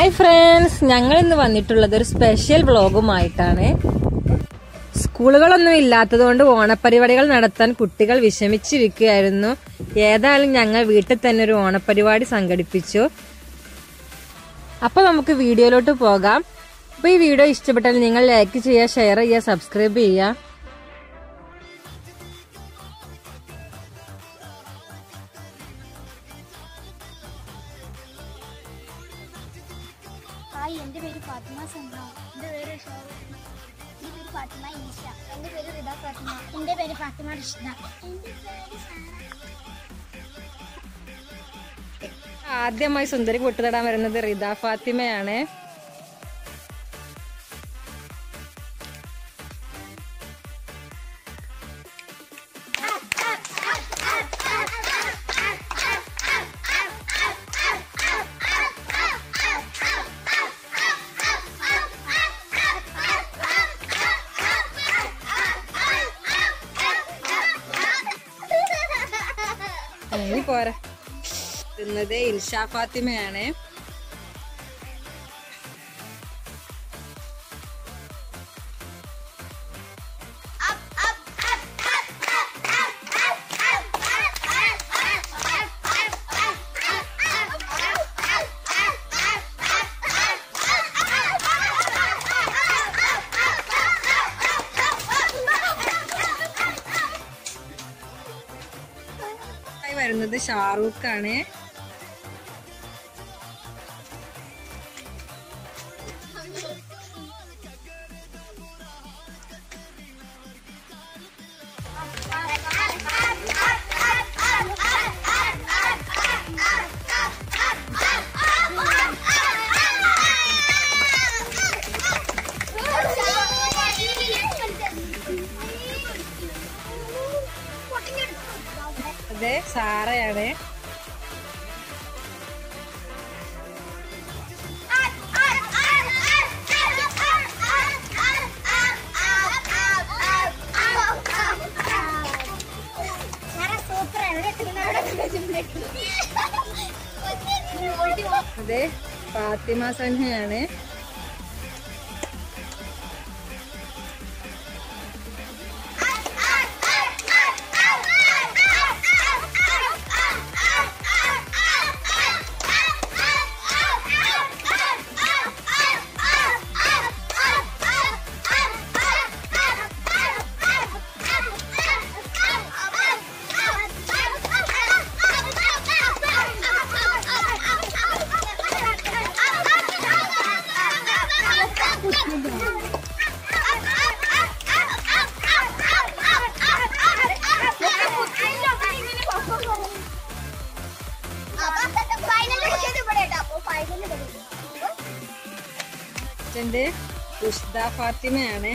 hi friends ഞങ്ങൾ ഇന്ന് വന്നിട്ടുള്ളത് ഒരു സ്പെഷ്യൽ വ്ളോഗുമായിട്ടാണ് സ്കൂളുകളൊന്നും ഇല്ലാത്തതുകൊണ്ട് ഓണപ്പരിപാടികൾ നടത്താൻ കുട്ടികൾ വിഷമിച്ചിരിക്കുകയായിരുന്നു ഏതായാലും ഞങ്ങൾ വീട്ടിൽ തന്നെ ഒരു ഓണപ്പരിപാടി സംഘടിപ്പിച്ചു അപ്പൊ നമുക്ക് വീഡിയോയിലോട്ട് പോകാം അപ്പൊ ഈ വീഡിയോ ഇഷ്ടപ്പെട്ടാൽ നിങ്ങൾ ലൈക്ക് ചെയ്യുക ഷെയർ ചെയ്യുക സബ്സ്ക്രൈബ് ചെയ്യുക ഹായ് എൻ്റെ പേര് ഫാത്തിമ സന്ധ്യ എൻ്റെ പേര് ഷോറ എൻ്റെ പേര് ഫാത്തിമ ഈശ എൻ്റെ പേര് റിദ ഫാത്തിമ എൻ്റെ പേര് ഫാത്തിമ റിഷ്ദ എൻ്റെ പേര് ആദ്യമായി സുന്ദരി പൊട്ടുതടാൻ വരുന്നത് റിദ ഫാത്തിമയാണ് ഇനി പോരാ എത്തുന്നത് ഇൻഷാ ഫാത്തിമയാണ് ആയി വരുന്നത് ഷാറൂഖ് ആണ് അതെ സാറയാണ് അതെ ഫാത്തിമ സൻഹയാണ് അച്ഛൻ്റെ ഉഷ്ദ ഫാത്തിമയാണ്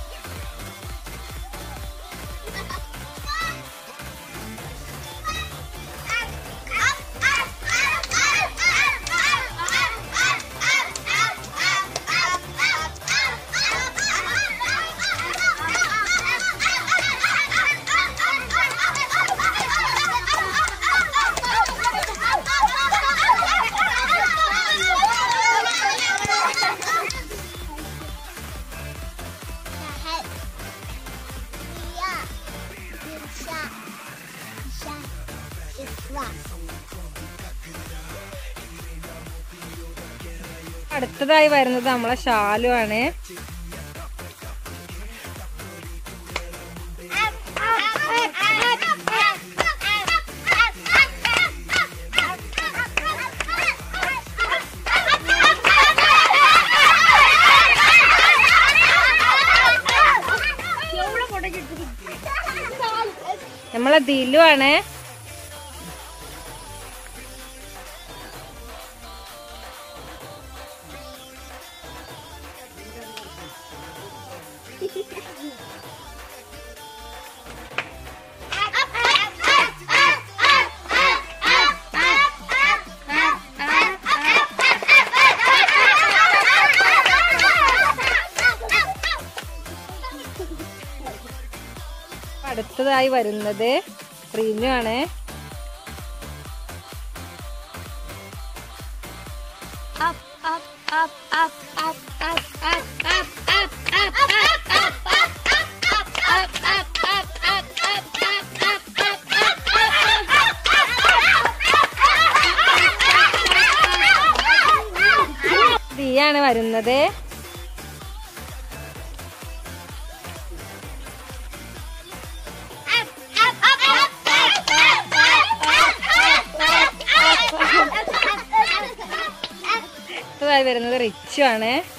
അടുത്തതായി വരുന്നത് നമ്മളെ ഷാലു ആണ് നമ്മളെ ദിലു ആണ് അടുത്തതായി വരുന്നത് റിനു ആണ് up, up, up, up, up, up, up, up, up, up, up, up, up, up, up, up, up, up, up, up, up, തീയാണ് വരുന്നത് അടുത്തതായി വരുന്നത് റിച്ചു ആണ്